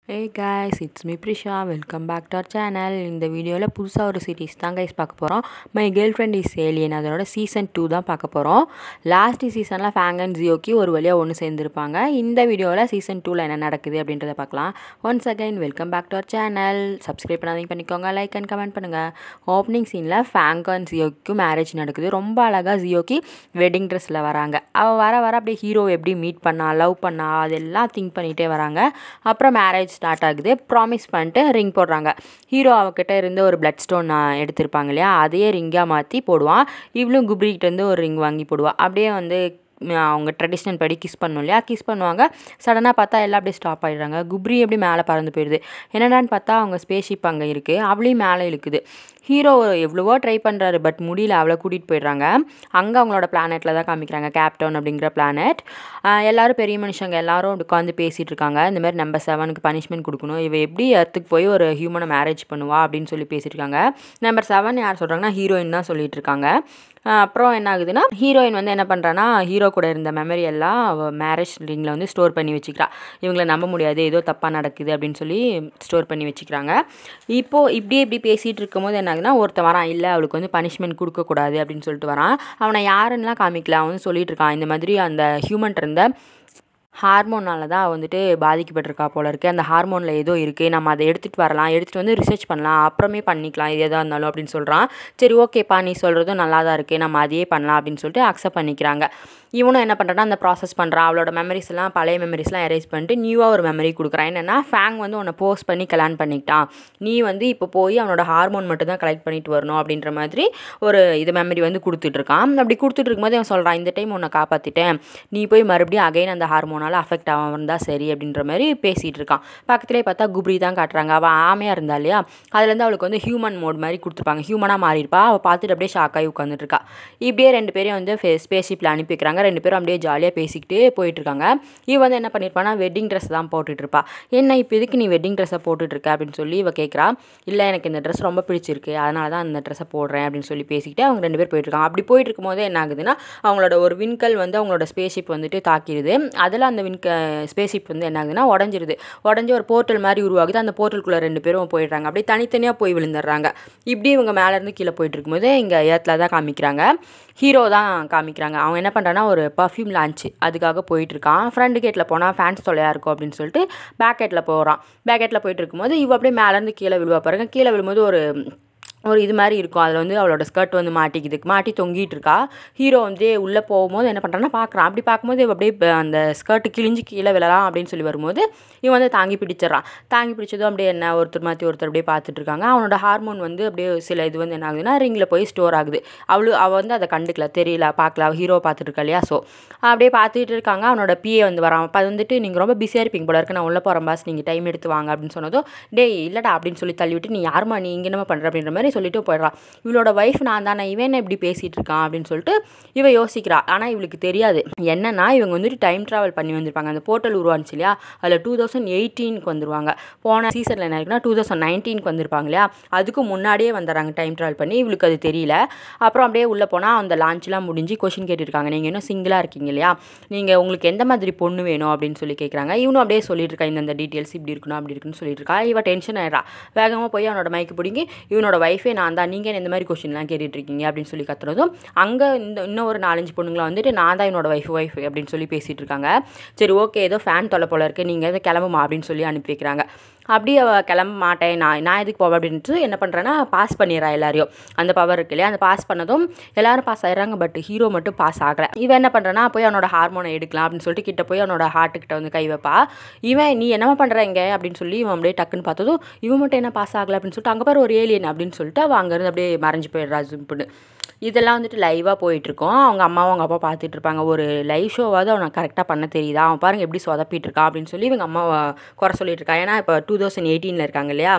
hey guys it's me Prisha welcome back to our channel இந்த வீடியோவில் புதுசாக ஒரு சீரிஸ் தான் கைஸ் பார்க்க போகிறோம் my girlfriend is alien அதோட சீசன் டூ தான் பார்க்க போகிறோம் லாஸ்ட் சீசனில் ஃபேங் அண்ட் ஜியோக்கி ஒரு வழியாக ஒன்று சேர்ந்துருப்பாங்க இந்த வீடியோவில் சீசன் டூவில் என்ன நடக்குது அப்படின்றத பார்க்கலாம் once again welcome back to our channel subscribe பண்ணாதீங்க பண்ணிக்கோங்க லைக் அண்ட் கமெண்ட் பண்ணுங்கள் ஓப்பனிங் சீனில் ஃபேங் அண்ட் ஜியோக்கும் மேரேஜ் நடக்குது ரொம்ப அழகாக ஜியோக்கி வெட்டிங் ட்ரெஸ்ஸில் வராங்க அவள் வர வர அப்படியே ஹீரோ எப்படி மீட் பண்ணா லவ் பண்ணா அதெல்லாம் திங்க் பண்ணிகிட்டே வராங்க அப்புறம் மேரேஜ் ஸ்டார்ட் ஆகுது ப்ராமிஸ் பண்ணிட்டு ரிங் போடுறாங்க ஹீரோ அவகிட்ட இருந்து ஒரு பிளட் ஸ்டோன் எடுத்திருப்பாங்க இல்லையா அதையே ரிங்காக மாற்றி போடுவான் இவளும் குப்ரிக்கிட்ட இருந்து ஒரு ரிங் வாங்கி போடுவாள் அப்படியே வந்து அவங்க ட்ரெடிஷ்னல் படி கிஸ் பண்ணும் இல்லையா கிஸ் பண்ணுவாங்க சடனாக பார்த்தா எல்லாம் அப்படியே ஸ்டாப் ஆகிடுறாங்க குப்ரி எப்படி மேலே பறந்து போயிடுது என்னடான்னு பார்த்தா அவங்க ஸ்பேஸ்ஷிப் அங்கே இருக்குது அவளையும் மேலே இழுக்குது ஹீரோ எவ்வளவோ ட்ரை பண்ணுறாரு பட் முடியல அவளை கூட்டிகிட்டு போயிடுறாங்க அங்கே அவங்களோட பிளானெட்டில் தான் காமிக்கிறாங்க கேப்டவுன் அப்படிங்கிற பிளானட் எல்லோரும் பெரிய மனுஷங்க எல்லாரும் உட்காந்து பேசிகிட்டு இருக்காங்க இந்த மாதிரி நம்பர் செவனுக்கு பனிஷ்மெண்ட் கொடுக்கணும் இவ எப்படி இடத்துக்கு போய் ஒரு ஹியூமனை மேரேஜ் பண்ணுவா அப்படின்னு சொல்லி பேசிட்டு இருக்காங்க நம்பர் செவன் யார் சொல்கிறாங்கன்னா ஹீரோயின் தான் சொல்லிட்டு இருக்காங்க அப்புறம் என்ன ஆகுதுன்னா ஹீரோயின் வந்து என்ன பண்ணுறான்னா ஹீரோ கூட இருந்த மெமரி எல்லாம் அவள் மேரேஜ் ரிங்கில் வந்து ஸ்டோர் பண்ணி வச்சுக்கிறா இவங்கள நம்ப முடியாது ஏதோ தப்பாக நடக்குது அப்படின்னு சொல்லி ஸ்டோர் பண்ணி வச்சுக்கிறாங்க இப்போது இப்படியே இப்படி பேசிகிட்டு இருக்கும்போது என்ன ஆகுதுன்னா ஒருத்தன் வரான் இல்லை அவளுக்கு வந்து பனிஷ்மெண்ட் கொடுக்கக்கூடாது அப்படின்னு சொல்லிட்டு வரான் அவனை யாருன்னெலாம் காமிக்கல அவன் வந்து சொல்லிட்டு இருக்கான் இந்த மாதிரி அந்த ஹியூமன் இருந்த ஹார்மோனால் தான் வந்துட்டு பாதிக்கப்பட்டிருக்கா போல இருக்குது அந்த ஹார்மோனில் ஏதோ இருக்குது நம்ம அதை எடுத்துகிட்டு வரலாம் எடுத்துகிட்டு வந்து ரிசர்ச் பண்ணலாம் அப்புறமே பண்ணிக்கலாம் இது எதாக இருந்தாலும் அப்படின்னு சொல்கிறான் சரி ஓகேப்பா நீ சொல்கிறதும் நல்லா தான் இருக்குது நம்ம அதையே பண்ணலாம் அப்படின்னு சொல்லிட்டு அக்செப்ட் பண்ணிக்கிறாங்க இவனும் என்ன பண்ணுறான்னா அந்த ப்ராசஸ் பண்ணுறான் அவளோட மெமரிஸ்லாம் பழைய மெமரிஸ்லாம் எரேஸ் பண்ணிட்டு நியூவாக ஒரு மெமரி கொடுக்குறான் என்னென்னா ஃபேங் வந்து உன்னை போஸ்ட் பண்ணி கல்யாணம் பண்ணிக்கிட்டான் நீ வந்து இப்போ போய் அவனோட ஹார்மோன் மட்டும் தான் கலெக்ட் பண்ணிட்டு வரணும் அப்படின்ற மாதிரி ஒரு இது மெமரி வந்து கொடுத்துட்ருக்கான் அப்படி கொடுத்துட்டு இருக்கும்போது அவன் சொல்கிறான் இந்த டைம் உன்னை காப்பாற்றிட்டேன் நீ போய் மறுபடியும் அகைன் அந்த ஹார்மோனால் அஃபெக்ட் ஆகாமல் இருந்தால் சரி அப்படின்ற மாதிரி பேசிகிட்டு இருக்கான் பக்கத்துலேயே பார்த்தா குப்ரி தான் காட்டுறாங்க அவள் ஆமையாக இருந்தா இல்லையா அதுலேருந்து அவளுக்கு வந்து ஹியூமன் மோட் மாதிரி கொடுத்துருப்பாங்க ஹியூமனாக மாறியிருப்பா அவள் பார்த்துட்டு அப்படியே ஷாக்காகி உட்காந்துட்டு இருக்கா இப்படியே ரெண்டு பேரையும் வந்து ஸ்பேஸ் ஷிப்பில் அனுப்பி வைக்கிறாங்க ரெண்டு பேரும் அப்படியே ஜாலியாக பேசிக்கிட்டே போயிட்டுருக்காங்க இவ வந்து என்ன பண்ணியிருப்பானா வெட்டிங் ட்ரெஸ் தான் போட்டுட்ருப்பா என்ன இப்போ இதுக்கு நீ வெட்டிங் ட்ரெஸ்ஸை போட்டுட்ருக்க அப்படின்னு சொல்லி இவ கேட்குறா இல்லை எனக்கு இந்த ட்ரெஸ் ரொம்ப பிடிச்சிருக்கு அதனால தான் அந்த ட்ரெஸ்ஸை போடுறேன் அப்படின்னு சொல்லி பேசிக்கிட்டு அவங்க ரெண்டு பேர் போயிட்டுருக்காங்க அப்படி போயிட்டு இருக்கும்போது என்ன ஆகுதுன்னா அவங்களோட ஒரு விண்கல் வந்து அவங்களோட ஸ்பேஸ்ஷிப் வந்துட்டு தாக்கிடுது அதில் அந்த விண்க ஸ்பேஸ்ஷிப் வந்து என்ன ஆகுதுன்னா உடஞ்சிருது உடஞ்சி ஒரு போர்ட்டல் மாதிரி உருவாகுது அந்த போர்ட்டலுக்குள்ளே ரெண்டு பேரும் போயிடுறாங்க அப்படியே தனித்தனியாக போய் விழுந்துடுறாங்க இப்படி இவங்க மேலேருந்து கீழே போயிட்டு இருக்கும்போது இங்கே ஏத்தில் தான் காமிக்கிறாங்க ஹீரோ தான் காமிக்கிறாங்க அவன் என்ன பண்ணுறான்னா ஒரு பர்ஃப்யூம் லான்ச்சு அதுக்காக போயிட்டுருக்கான் ஃப்ரண்ட் கேட்டில் போனால் ஃபேன்ஸ் தொலையாக இருக்கும் அப்படின்னு சொல்லிட்டு பேக் கேட்டில் போகிறான் பேக் கேட்டில் போயிட்டு இருக்கும்போது இவ அப்படியே மேலேருந்து கீழே விழுவா பாருங்க கீழே விழும்போது ஒரு ஒரு இது மாதிரி இருக்கும் அதில் வந்து அவளோட ஸ்கர்ட் வந்து மாட்டிக்குது மாட்டி தொங்கிட்டு இருக்கா ஹீரோ வந்து உள்ளே போகும்போது என்ன பண்ணுறான்னா பார்க்குறான் அப்படி பார்க்கும்போது அப்படியே அந்த ஸ்கர்ட்டு கிழிஞ்சு கீழே விழலாம் அப்படின்னு சொல்லி வரும்போது இவன் வந்து தாங்கி பிடிச்சிடறான் தாங்கி பிடிச்சதும் அப்படியே என்ன ஒருத்தர் மாற்றி ஒருத்தர் அப்படியே பார்த்துட்டு இருக்காங்க அவனோட ஹார்மோன் வந்து அப்படியே சில இது வந்து என்ன ஆகுதுன்னா ரிங்கில் போய் ஸ்டோர் ஆகுது அவளு அவள் வந்து அதை கண்டுக்கல தெரியல பார்க்கல அவள் ஹீரோ பார்த்துட்டு இருக்கா இல்லையா ஸோ அப்படியே பார்த்துட்டு இருக்காங்க அவனோட பிஏ வந்து வரான் அப்போ அது வந்துட்டு நீங்கள் ரொம்ப பிஸியாக இருப்பீங்க போல இருக்கு நான் உள்ளே போகிறேன் பாஸ் நீங்கள் டைம் எடுத்து வாங்க அப்படின்னு சொன்னதும் டே இல்லைடா அப்படின்னு சொல்லி தள்ளிவிட்டு நீ யாருமா நீ இங்கே என்ன பண்ணுற அப்படின்ற மாதிரி சொல்லிட்டு போயிடுறான் இவளோட ஒய்ஃப் நான் தானே இவன் இப்படி பேசிகிட்டு இருக்கான் அப்படின்னு சொல்லிட்டு இவ யோசிக்கிறா ஆனால் இவளுக்கு தெரியாது என்னன்னா இவங்க வந்துட்டு டைம் ட்ராவல் பண்ணி வந்திருப்பாங்க அந்த போர்ட்டல் உருவாச்சு இல்லையா அதில் டூ தௌசண்ட் எயிட்டீனுக்கு வந்துருவாங்க போன சீசனில் என்ன இருக்குன்னா டூ தௌசண்ட் நைன்டீனுக்கு வந்திருப்பாங்க இல்லையா அதுக்கு முன்னாடியே வந்துடுறாங்க டைம் ட்ராவல் பண்ணி இவளுக்கு அது தெரியல அப்புறம் அப்படியே உள்ளே போனால் அந்த லான்ச்லாம் முடிஞ்சு கொஷின் கேட்டிருக்காங்க நீங்கள் இன்னும் சிங்கிளாக இருக்கீங்க இல்லையா நீங்கள் உங்களுக்கு எந்த மாதிரி பொண்ணு வேணும் அப்படின்னு சொல்லி கேட்குறாங்க இவனும் அப்படியே சொல்லிட்டு இருக்கா இந்த டீட்டெயில்ஸ் இப்படி இருக்கணும் அப்படி இருக்குன்னு சொல்லிட்டு இருக்கா இவ டென்ஷன் ஆயிடுறா வேகமாக போய் அவனோட மைக்கு பிடிங்கி இவனோட ஒய்ஃபே நான் தான் நீங்கள் இந்த மாதிரி கொஷின்லாம் கேட்டுட்ருக்கீங்க அப்படின்னு சொல்லி கத்துறதும் அங்கே இந்த இன்னும் ஒரு நாலஞ்சு பொண்ணுங்களை வந்துட்டு நான் தான் என்னோட ஒய்ஃப் ஒய்ஃப் அப்படின்னு சொல்லி பேசிகிட்டு இருக்காங்க சரி ஓகே ஏதோ ஃபேன் தொலை போல இருக்குது நீங்கள் எதை கிளம்புமா அப்படின்னு சொல்லி அனுப்பி வைக்கிறாங்க அப்படியே அவள் கிளம்ப மாட்டேன் நான் நான் எதுக்கு போவேன் அப்படின்ட்டு என்ன பண்ணுறேன்னா பாஸ் பண்ணிடுறா எல்லாரையும் அந்த பவர் இருக்கு இல்லையா அந்த பாஸ் பண்ணதும் எல்லாரும் பாஸ் ஆயிடுறாங்க பட் ஹீரோ மட்டும் பாஸ் ஆகலை இவன் என்ன பண்ணுறான்னா போய் அவனோட ஹார்மோனை எடுக்கலாம் அப்படின்னு சொல்லிட்டு கிட்ட போய் அவனோட ஹார்ட்டுக்கிட்ட வந்து கை வைப்பா இவன் நீ என்னமா பண்ணுற இங்கே அப்படின்னு சொல்லி இவன் அப்படியே டக்குன்னு பார்த்ததும் இவன் மட்டும் என்ன பாஸ் ஆகலை அப்படின்னு சொல்லிட்டு அங்கே பாரு ஒரு ஏலியன் அப்படின்னு சொல்லிட்டு அவள் அங்கேருந்து அப்படியே மறைஞ்சு போயிடுறா ஜிம்புன்னு இதெல்லாம் வந்துட்டு லைவாக போயிட்டுருக்கோம் அவங்க அம்மாவும் அவங்க அப்பா பார்த்துட்டு இருப்பாங்க ஒரு லைவ் ஷோவாவது அவனை கரெக்டாக பண்ண தெரியுதா அவன் பாருங்க எப்படி சொதப்பிட்டு இருக்கான் அப்படின்னு சொல்லி இவங்க அம்மாவை குறை சொல்லிட்டு இருக்கா ஏன்னா இப்போ டூ தௌசண்ட் எயிட்டீனில் இருக்காங்க இல்லையா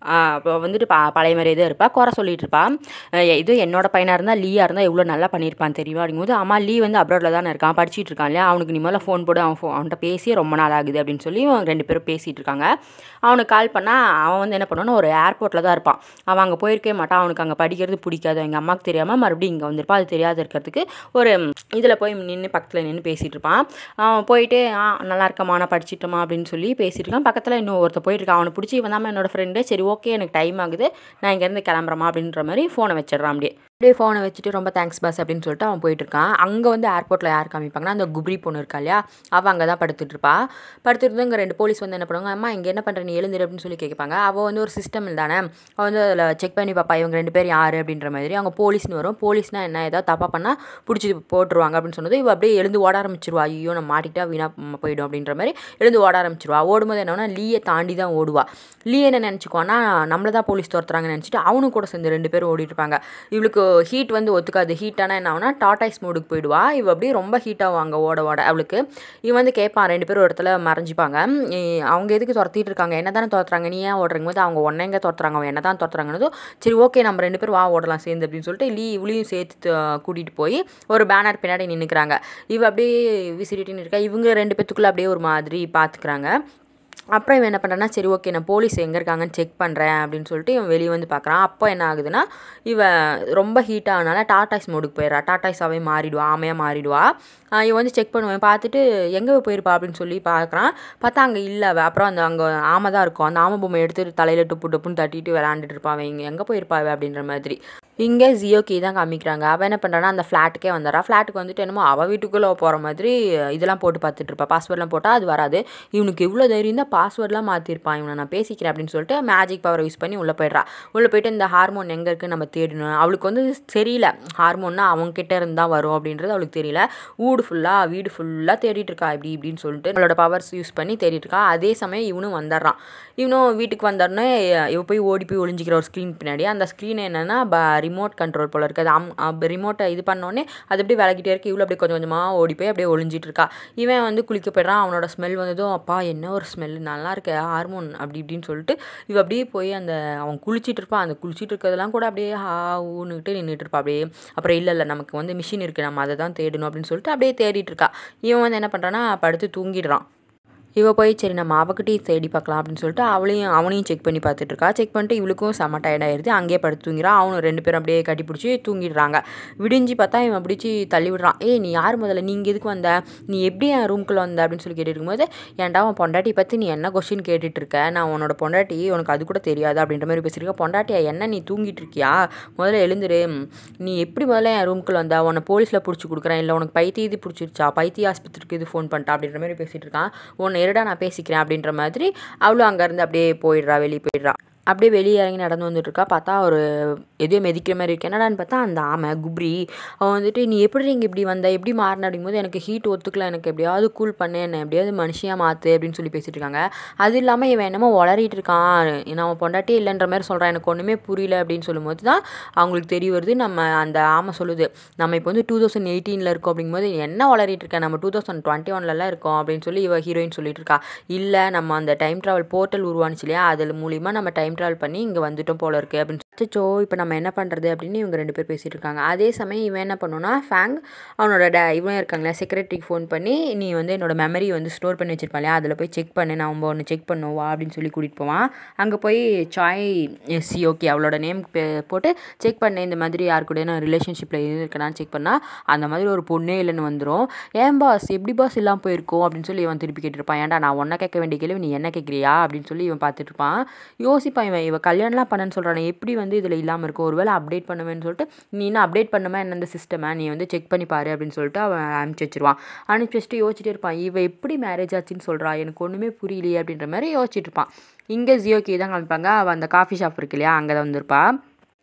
அப்போ வந்துட்டு ப பழைய மாதிரியே தான் இருப்பா குறை சொல்லிட்டு இருப்பா அஹ் இது என்னோட பையனாக இருந்தால் லீயாக இருந்தால் எவ்வளோ நல்லா பண்ணியிருப்பான் தெரியுமா அப்படிங்கும்போது அம்மா லீ வந்து அப்ராடில் தானே இருக்கான் படிச்சிட்டு இருக்கான் இல்லையா அவனுக்கு நீ முதல்ல ஃபோன் போடு அவன் ஃபோ அவன்கிட்ட பேசி ரொம்ப நாள் ஆகுது அப்படின்னு சொல்லி இவங்க ரெண்டு பேரும் பேசிகிட்டு இருக்காங்க அவனுக்கு கால் பண்ணால் அவன் வந்து என்ன பண்ணுவான்னா ஒரு ஏர்போர்ட்டில் தான் இருப்பான் அவன் அங்கே போயிருக்கவே மாட்டான் அவனுக்கு அங்கே படிக்கிறது பிடிக்காது எங்கள் அம்மாவுக்கு தெரியாமல் மறுபடியும் இங்கே வந்திருப்பான் அது தெரியாத இருக்கிறதுக்கு ஒரு இதில் போய் நின்று பக்கத்தில் நின்று பேசிகிட்டு இருப்பான் அவன் போயிட்டு ஆ நல்லா இருக்கம்மா நான் படிச்சிட்டோமா அப்படின்னு சொல்லி பேசிட்டு இருக்கான் பக்கத்தில் இன்னும் ஒருத்தர் போயிட்டு இருக்கான் அவனை பிடிச்சி இவன் தான் என்னோட ஃப்ரெண்டு சரி ஓகே எனக்கு டைம் ஆகுது நான் இங்கேருந்து கிளம்புறமா அப்படின்ற மாதிரி ஃபோனை வச்சிடுறான் அப்படியே அப்படியே ஃபோனை வச்சுட்டு ரொம்ப தேங்க்ஸ் பாஸ் அப்படின்னு சொல்லிட்டு அவன் போயிட்டு இருக்கான் அங்கே வந்து ஏர்போர்ட்டில் யார் காமிப்பாங்கன்னா அந்த குப்ரி பொண்ணு இருக்கா இல்லையா அவள் அங்கே தான் படுத்துட்டு இருப்பா படுத்துட்டு இங்கே ரெண்டு போலீஸ் வந்து என்ன பண்ணுவாங்க அம்மா இங்கே என்ன பண்ணுற நீ எழுந்துரு அப்படின்னு சொல்லி கேட்பாங்க அவள் வந்து ஒரு சிஸ்டம் தானே அவள் வந்து அதில் செக் பண்ணி பார்ப்பா இவங்க ரெண்டு பேர் யார் அப்படின்ற மாதிரி அவங்க போலீஸ்னு வரும் போலீஸ்னால் என்ன ஏதாவது தப்பாக பண்ணால் பிடிச்சி போட்டுருவாங்க அப்படின்னு சொன்னது இவள் அப்படியே எழுந்து ஓட ஆரம்பிச்சிருவா ஐயோ நம்ம மாட்டிக்கிட்டா வீணாக போயிடும் அப்படின்ற மாதிரி எழுந்து ஓட ஆரம்பிச்சிருவா ஓடும்போது என்னன்னா லீயை தாண்டி தான் ஓடுவா லீ என்ன நினச்சிக்குவான்னா நம்மளை தான் போலீஸ் துரத்துறாங்கன்னு நினச்சிட்டு அவனும் கூட சேர்ந்து ரெண்டு பேரும் ஓடிட்டு இருப்பாங்க இவளுக்கு ஹீட் வந்து ஒத்துக்காது ஹீட்டானா என்ன ஆகுனா டாட்டாய்ஸ் மோடுக்கு போயிடுவா இவ அப்படியே ரொம்ப ஹீட் ஆகும் அங்கே ஓட ஓட அவளுக்கு இவன் வந்து கேட்பான் ரெண்டு பேரும் ஒரு இடத்துல மறைஞ்சிப்பாங்க இ- அவங்க எதுக்கு துரத்திட்டு இருக்காங்க என்ன தானே துரத்துறாங்க நீ ஏன் ஓடுறீங்க போது அவங்க ஒன்றை எங்கே துரத்துறாங்க அவன் என்ன தான் துரத்துறாங்கன்னதும் சரி ஓகே நம்ம ரெண்டு பேரும் வா ஓடலாம் சேர்ந்து அப்படின்னு சொல்லிட்டு லீ இவளையும் சேர்த்து கூட்டிகிட்டு போய் ஒரு பேனர் பின்னாடி நின்றுக்கிறாங்க இவ அப்படியே விசிறிட்டு இருக்கா இவங்க ரெண்டு பேத்துக்குள்ளே அப்படியே ஒரு மாதிரி பார்த்துக்கிறாங்க அப்புறம் இவன் என்ன பண்ணுறான்னா சரி ஓகே நான் போலீஸ் எங்கே இருக்காங்கன்னு செக் பண்ணுறேன் அப்படின்னு சொல்லிட்டு இவன் வெளியே வந்து பார்க்குறான் அப்போ என்ன ஆகுதுன்னா இவன் ரொம்ப ஹீட் ஆனனால டாட்டாய்ஸ் மோடுக்கு போயிடுறா டாட்டாய்ஸாகவே மாறிடுவா ஆமையாக மாறிடுவா ஆஹ் இவன் வந்து செக் பண்ணுவேன் பார்த்துட்டு எங்கே போயிருப்பா அப்படின்னு சொல்லி பார்க்குறான் பார்த்தா அங்கே இல்லை அவ அப்புறம் அந்த அங்கே ஆமை தான் இருக்கும் அந்த ஆமை பொம்மை எடுத்து தலையில் டுப்பு டுப்புன்னு தட்டிட்டு விளாண்டுட்டு இருப்பான் அவன் இங்கே எங்கே போயிருப்பா அவ அப்படின்ற மாதிரி இங்கே ஜியோ கீ தான் காமிக்கிறாங்க அவன் என்ன பண்ணுறான்னா அந்த ஃப்ளாட்டுக்கே வந்துடுறா ஃப்ளாட்டுக்கு வந்துட்டு என்னமோ அவள் வீட்டுக்குள்ளே போகிற மாதிரி இதெல்லாம் போட்டு பார்த்துட்டு இருப்பா பாஸ்வேர்ட்லாம் போட்டால் அது வராது இவனுக்கு எவ்வளோ தைரியம் தான் பாஸ்வேர்ட்லாம் மாற்றிருப்பான் இவனை நான் பேசிக்கிறேன் அப்படின்னு சொல்லிட்டு மேஜிக் பவரை யூஸ் பண்ணி உள்ளே போயிடுறா உள்ளே போயிட்டு இந்த ஹார்மோன் எங்கே இருக்குன்னு நம்ம தேடணும் அவளுக்கு வந்து தெரியல ஹார்மோன்னா அவங்க கிட்ட இருந்து தான் வரும் அப்படின்றது அவளுக்கு தெரியல ஊடு ஃபுல்லாக வீடு ஃபுல்லாக தேடிட்டு இருக்கா இப்படி இப்படின்னு சொல்லிட்டு அவளோட பவர்ஸ் யூஸ் பண்ணி தேடிட்டு இருக்கா அதே சமயம் இவனும் வந்துடுறான் இவனும் வீட்டுக்கு வந்தோடனே இவ போய் ஓடி போய் ஒளிஞ்சிக்கிற ஒரு ஸ்க்ரீன் பின்னாடி அந்த ஸ்க்ரீன் என்னன்னா ரிமோட் கண்ட்ரோல் போல இருக்குது அது ரிமோட்டை இது பண்ணோடனே அது அப்படியே விலகிட்டே இருக்கு இவ்வளோ அப்படியே கொஞ்சம் கொஞ்சமாக ஓடி போய் அப்படியே ஒளிஞ்சிட்டு இருக்கா இவன் வந்து குளிக்க போயிடுறான் அவனோட ஸ்மெல் வந்ததும் அப்பா என்ன ஒரு ஸ்மெல் நல்லா இருக்கு ஹார்மோன் அப்படி இப்படின்னு சொல்லிட்டு இவ அப்படியே போய் அந்த அவன் குளிச்சிட்டு இருப்பான் அந்த குளிச்சிட்டு இருக்கிறதெல்லாம் கூட அப்படியே ஹா ஊன்னுக்கிட்டு நின்றுட்டு இருப்பா அப்படியே அப்புறம் இல்லை இல்லை நமக்கு வந்து மிஷின் இருக்குது நம்ம அதை தான் தேடணும் அப்படின்னு சொல்லிட்டு அப்படியே தேடிட்டு இருக்கா இவன் வந்து என்ன பண்ணுறான்னா படுத்து தூங்கிடுறான் இவ போய் சரி நம்ம அவகிட்டையும் தேடி பார்க்கலாம் அப்படின்னு சொல்லிட்டு அவளையும் அவனையும் செக் பண்ணி பார்த்துட்டு இருக்கா செக் பண்ணிட்டு இவளுக்கும் செம்ம tired ஆயிருது அங்கேயே படுத்து தூங்கிறான் அவனும் ரெண்டு பேரும் அப்படியே கட்டி பிடிச்சி தூங்கிடுறாங்க விடிஞ்சு பார்த்தா இவன் பிடிச்சி தள்ளி விடுறான் ஏய் நீ யார் முதல்ல நீ இங்கே எதுக்கு வந்த நீ எப்படி என் ரூம்குள்ளே வந்த அப்படின்னு சொல்லி கேட்டுட்டு இருக்கும்போது ஏன்டா உன் பொண்டாட்டி பற்றி நீ என்ன கொஸ்டின் கேட்டுட்டு இருக்க நான் உன்னோட பொண்டாட்டி உனக்கு அது கூட தெரியாது அப்படின்ற மாதிரி பேசியிருக்க பொண்டாட்டியா என்ன நீ தூங்கிட்டு இருக்கியா முதல்ல எழுந்துரு நீ எப்படி முதல்ல என் ரூம்குள்ளே வந்தா உன்னை போலீஸில் பிடிச்சி கொடுக்குறேன் இல்லை உனக்கு பைத்திய இது பிடிச்சிருச்சா பைத்திய ஆஸ்பத்திரிக்கு இது ஃபோன் பண்ணிட்டா அப்படின்ற மாதிரி பேசிகிட்டு இருக்கான் உன்னை இருடா நான் பேசிக்கிறேன் அப்படின்ற மாதிரி அவளும் அங்கேருந்து அப்படியே போயிடுறா வெளியே போயிடுறா அப்படியே வெளியே இறங்கி நடந்து வந்துட்டு இருக்கா பார்த்தா ஒரு எதையோ மிதிக்கிற மாதிரி இருக்கு என்னடான்னு பார்த்தா அந்த ஆமை குப்ரி அவன் வந்துட்டு நீ எப்படி இங்கே இப்படி வந்த எப்படி மாறின அப்படிங்கும்போது எனக்கு ஹீட் ஒத்துக்கல எனக்கு எப்படியாவது கூல் பண்ணு என்ன எப்படியாவது மனுஷியாக மாற்று அப்படின்னு சொல்லி பேசிட்டு இருக்காங்க அது இல்லாமல் இவன் என்னமோ வளரிட்டு இருக்கான் நான் பொண்டாட்டி இல்லைன்ற மாதிரி சொல்கிறான் எனக்கு ஒன்றுமே புரியல அப்படின்னு சொல்லும்போது தான் அவங்களுக்கு தெரிய வருது நம்ம அந்த ஆமை சொல்லுது நம்ம இப்போ வந்து டூ தௌசண்ட் எயிட்டீனில் இருக்கோம் அப்படிங்கும்போது என்ன வளரிட்டு இருக்க நம்ம டூ தௌசண்ட் டுவெண்ட்டி ஒன்லலாம் இருக்கோம் அப்படின்னு சொல்லி இவ ஹீரோயின் சொல்லிட்டு இருக்கா இல்லை நம்ம அந்த டைம் ட்ராவல் போர்ட்டல் உருவானுச்சு இல்லையா அதில் மூலிமா நம்ம டைம் ட்ராவல் பண்ணி இங்கே வந்துட்டோம் போல இருக்கு அப்படின்னு அச்சோ இப்போ நம்ம என்ன பண்ணுறது அப்படின்னு இவங்க ரெண்டு பேர் பேசிட்டு இருக்காங்க அதே சமயம் இவன் என்ன பண்ணுன்னா ஃபேங் அவனோட டே இவன் இருக்காங்களே செக்ரட்டரிக்கு ஃபோன் பண்ணி நீ வந்து என்னோட மெமரி வந்து ஸ்டோர் பண்ணி வச்சிருப்பான் இல்லையா அதில் போய் செக் பண்ணு நான் ஒன்று செக் பண்ணுவோம் வா அப்படின்னு சொல்லி கூட்டிகிட்டு போவான் அங்கே போய் சாய் சி ஓகே அவளோட நேம் போட்டு செக் பண்ணேன் இந்த மாதிரி யார் கூட நான் ரிலேஷன்ஷிப்பில் இருக்கேனான்னு செக் பண்ணால் அந்த மாதிரி ஒரு பொண்ணே இல்லைன்னு வந்துடும் ஏன் பாஸ் எப்படி பாஸ் இல்லாமல் போயிருக்கோம் அப்படின்னு சொல்லி இவன் திருப்பி கேட்டிருப்பான் ஏன்டா நான் ஒன்றை கேட்க வேண்டிய கேள்வி நீ என்ன கேட்குறியா அப்படின்னு சொல்லி இவன் பார்த்துட்டு இருப்பான் யோசிப்பான் இவன் இவன் கல்யாணம்லாம் பண்ணேன்னு சொல்கிறான் எப்படி வந்து இதில் இல்லாமல் இருக்கும் ஒருவேளை அப்டேட் பண்ணுவேன்னு சொல்லிட்டு நீ இன்னும் அப்டேட் பண்ணுமா என்ன இந்த சிஸ்டமை நீ வந்து செக் பண்ணி பாரு அப்படின்னு சொல்லிட்டு அவன் அனுப்பிச்சி வச்சிருவான் அனுப்பிச்சி வச்சுட்டு யோசிச்சுட்டே இருப்பான் இவன் எப்படி மேரேஜ் ஆச்சுன்னு சொல்கிறா எனக்கு ஒன்றுமே புரியலையே அப்படின்ற மாதிரி யோசிச்சுட்டு இருப்பான் இங்கே ஜியோ கே தான் காமிப்பாங்க அவள் அந்த காஃபி ஷாப் இருக்கு இல்லையா அங்கே தான் வந்திருப்பா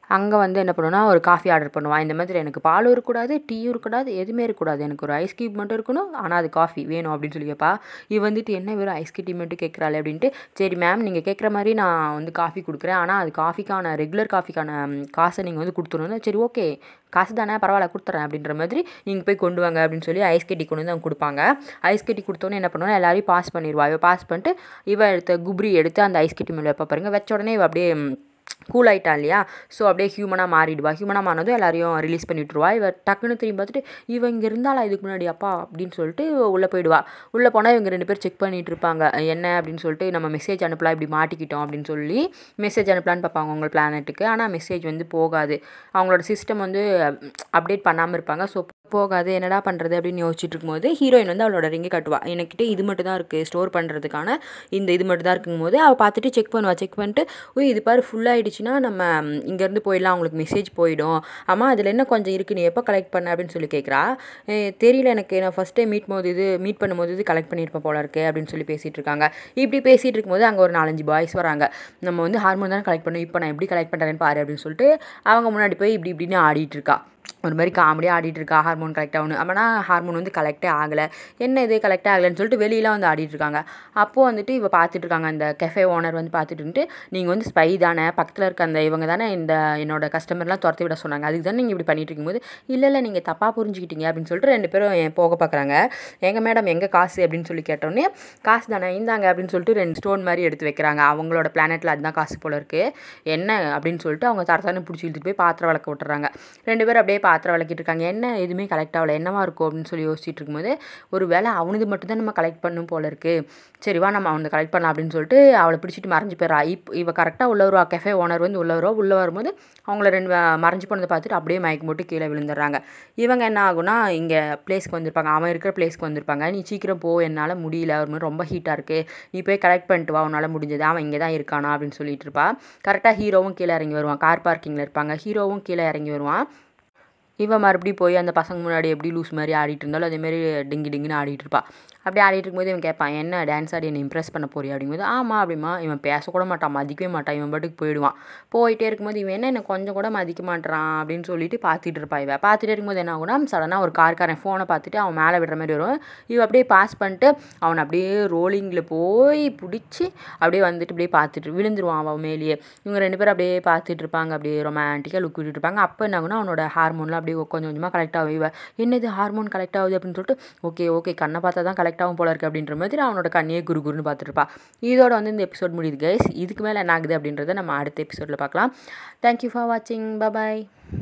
அங்கே வந்து என்ன பண்ணுவோன்னா ஒரு காஃபி ஆர்டர் பண்ணுவான் இந்த மாதிரி எனக்கு பாலும் இருக்கக்கூடாது டீயும் இருக்கக்கூடாது எதுவுமே இருக்கக்கூடாது எனக்கு ஒரு ஐஸ் கியூப் மட்டும் இருக்கணும் ஆனால் அது காஃபி வேணும் அப்படின்னு சொல்லி கேட்பா இவ வந்துட்டு என்ன வெறும் ஐஸ் கட்டி மட்டும் கேட்குறாள் அப்படின்ட்டு சரி மேம் நீங்கள் கேட்குற மாதிரி நான் வந்து காஃபி கொடுக்குறேன் ஆனால் அது காஃபிக்கான ரெகுலர் காஃபிக்கான ம், காசை நீங்கள் வந்து கொடுத்துருணும் சரி ஓகே காசு தானே பரவாயில்ல கொடுத்துறேன் அப்படின்ற மாதிரி நீங்கள் போய் கொண்டு வாங்க அப்படின்னு சொல்லி ஐஸ் கட்டி கொண்டு வந்து அவங்க கொடுப்பாங்க ஐஸ் கட்டி கொடுத்தோன்னே என்ன பண்ணுவோன்னா எல்லாரையும் பாஸ் பண்ணிடுவா இவ பாஸ் பண்ணிட்டு இவ எடுத்த குப்ரி எடுத்து அந்த ஐஸ் கட்டி மேலே வைப்பா பாருங்க வச்ச உடனே இவ அப்படியே ம், கூல் ஆயிட்டா இல்லையா ஸோ அப்படியே ஹியூமனாக மாறிடுவா ஹியூமனாக மாறினதும் எல்லாரையும் ரிலீஸ் பண்ணி விட்ருவா இவ டக்குன்னு திரும்பி பார்த்துட்டு இவ இங்கே இருந்தாளா இதுக்கு முன்னாடி அப்பா அப்படின்னு சொல்லிட்டு உள்ளே போயிடுவா உள்ளே போனால் இவங்க ரெண்டு பேர் செக் பண்ணிட்டு இருப்பாங்க என்ன அப்படின்னு சொல்லிட்டு நம்ம மெசேஜ் அனுப்பலாம் இப்படி மாட்டிக்கிட்டோம் அப்படின்னு சொல்லி மெசேஜ் அனுப்பலான்னு பார்ப்பாங்க உங்கள் பிளானெட்டுக்கு ஆனால் மெசேஜ் வந்து போகாது அவங்களோட சிஸ்டம் வந்து அப்டேட் பண்ணாமல் இருப்பாங்க ஸோ போகாது என்னடா பண்ணுறது அப்படின்னு யோசிச்சுட்டு இருக்கும்போது ஹீரோயின் வந்து அவளோட ரிங்கை கட்டுவா என்கிட்ட இது மட்டும் தான் இருக்குது ஸ்டோர் பண்ணுறதுக்கான இந்த இது மட்டும் தான் இருக்கும்போது அவள் பார்த்துட்டு செக் பண்ணுவா செக் பண்ணிட்டு ஓய் இது பாரு ஃபுல் ஆயிடுச்சுன்னா நம்ம ம், இங்கேருந்து போயிடலாம் அவங்களுக்கு மெசேஜ் போயிடும் ஆமாம் அதில் என்ன கொஞ்சம் இருக்குது நீ எப்போ கலெக்ட் பண்ண அப்படின்னு சொல்லி கேட்குறா "ஏய், தெரியல எனக்கு நான் ஃபஸ்ட் டைம் மீட் போது இது மீட் பண்ணும்போது இது கலெக்ட் பண்ணியிருப்பேன் போல இருக்கே அப்படின்னு சொல்லி பேசிகிட்டு இருக்காங்க இப்படி பேசிகிட்டு இருக்கும்போது அங்கே ஒரு நாலஞ்சு பாய்ஸ் வராங்க நம்ம வந்து ஹார்மோன் தான் கலெக்ட் பண்ணோம் இப்போ நான் எப்படி கலெக்ட் பண்ணுறேன்னு பாரு அப்படின்னு சொல்லிட்டு அவங்க முன்னாடி போய் இப்படி இப்படின்னு ஆடிட்டு இருக்கா ஒரு மாதிரி காமெடியாக ஆடிட்டு இருக்கா ஹார்மோன் கலெக்ட் ஆகணும் ஆமானா ஹார்மோன் வந்து கலெக்டே ஆகலை என்ன இது கலெக்ட் ஆகலைன்னு சொல்லிட்டு வெளியில வந்து ஆடிட்டு இருக்காங்க அப்போது வந்துட்டு இவ பார்த்துட்டு இருக்காங்க அந்த கெஃபே ஓனர் வந்து பார்த்துட்டு இருந்துட்டு நீங்கள் வந்து ஸ்பை தானே பக்கத்தில் இருக்க அந்த இவங்க தானே இந்த என்னோட கஸ்டமர்லாம் துரத்தி விட சொன்னாங்க அதுக்கு தானே நீங்கள் இப்படி பண்ணிட்டு இருக்கும்போது இல்லை இல்லை நீங்கள் தப்பாக புரிஞ்சுக்கிட்டீங்க அப்படின்னு சொல்லிட்டு ரெண்டு பேரும் என் போக பார்க்குறாங்க எங்கள் மேடம் எங்கே காசு அப்படின்னு சொல்லி கேட்டோன்னே காசு தானே இந்தாங்க அப்படின்னு சொல்லிட்டு ரெண்டு ஸ்டோன் மாதிரி எடுத்து வைக்கிறாங்க அவங்களோட பிளானெட்டில் அதுதான் காசு போல இருக்குது என்ன அப்படின்னு சொல்லிட்டு அவங்க தரத்தானு பிடிச்சி இழுத்துட்டு போய் பாத்திரம் விளக்க விட்டுறாங்க ரெண்டு பேரும் அப்படியே பாத்திரம் விளக்கிட்டு இருக்காங்க என்ன எதுவுமே கலெக்ட் ஆகல என்னவா இருக்கும் அப்படின்னு சொல்லி யோசிச்சுட்டு இருக்கும்போது ஒரு வேளை அவனது மட்டும் தான் நம்ம கலெக்ட் பண்ணும் போல இருக்கு சரி வா நம்ம அவனை கலெக்ட் பண்ணலாம் அப்படின்னு சொல்லிட்டு அவளை பிடிச்சிட்டு மறைஞ்சு போயிடறா இப் இவ கரெக்டாக உள்ள வருவா கெஃபே ஓனர் வந்து உள்ள வருவா உள்ளே வரும்போது அவங்கள ரெண்டு வ- மறைஞ்சு போனதை பார்த்துட்டு அப்படியே மயக்கம் போட்டு கீழே விழுந்துடுறாங்க இவங்க என்ன ஆகும்னா இங்கே பிளேஸ்க்கு வந்திருப்பாங்க அவன் இருக்கிற பிளேஸ்க்கு வந்திருப்பாங்க நீ சீக்கிரம் போ என்னால் முடியல ஒரு மாதிரி ரொம்ப ஹீட்டாக இருக்குது நீ போய் கலெக்ட் பண்ணிட்டு வா உன்னால் முடிஞ்சது அவன் இங்கே தான் இருக்கானா அப்படின்னு சொல்லிட்டு இருப்பா கரெக்டாக ஹீரோவும் கீழே இறங்கி வருவான் கார் பார்க்கிங்கில் இருப்பாங்க ஹீரோவும் கீழே இறங்கி வருவான் இவன் மறுபடியும் போய் அந்த பசங்க முன்னாடி எப்படி லூஸ் மாதிரி ஆடிட்டு இருந்தாலும் அதேமாரி டிங்கி டிங்குன்னு ஆடிட்டு இருப்பா அப்படி ஆடிட்டு இருக்கும்போது இவன் கேட்பான் என்ன டான்ஸ் ஆடி என்னை இம்ப்ரெஸ் பண்ண போறியா அப்படிங்கும்போது ஆமாம் அப்படிமா இவன் பேசக்கூட மாட்டான் மதிக்கவே மாட்டான் இவன் பாட்டுக்கு போயிடுவான் போயிட்டே இருக்கும்போது இவன் என்ன என்னை கொஞ்சம் கூட மதிக்க மாட்டான் அப்படின்னு சொல்லிட்டு பார்த்துட்டு இருப்பா இவன் பார்த்துட்டே இருக்கும்போது என்ன ஆகும்னா சடனாக ஒரு கார்காரன் ஃபோனை பார்த்துட்டு அவன் மேலே விடுற மாதிரி வரும் இவன் அப்படியே பாஸ் பண்ணிட்டு அவனை அப்படியே ரோலிங்கில் போய் பிடிச்சி அப்படியே வந்துட்டு அப்படியே பார்த்துட்டு விழுந்துருவான் அவன் மேலேயே இவங்க ரெண்டு பேரும் அப்படியே பார்த்துட்டு இருப்பாங்க அப்படியே ரொமான்டிக்காக லுக் விட்டுட்டு இருப்பாங்க அப்போ என்ன ஆகும்னா அவனோட ஹார்மோன்லாம் அப்படியே கொஞ்சம் கொஞ்சமாக கலெக்ட் ஆகும் இவ என்னது ஹார்மோன் கலெக்ட் ஆகுது அப்படின்னு சொல்லிட்டு ஓகே ஓகே கண்ணை பார்த்தா தான் கலெக்ட் ஆகும் போல இருக்கு அப்படின்ற மாதிரி அவனோட கண்ணையே குரு குருன்னு பார்த்துட்டு இருப்பா இதோட வந்து இந்த எபிசோட் முடியுது கைஸ் இதுக்கு மேலே என்ன ஆகுது அப்படின்றத நம்ம அடுத்த எபிசோடில் பார்க்கலாம் தேங்க்யூ ஃபார் வாட்சிங் பபாய்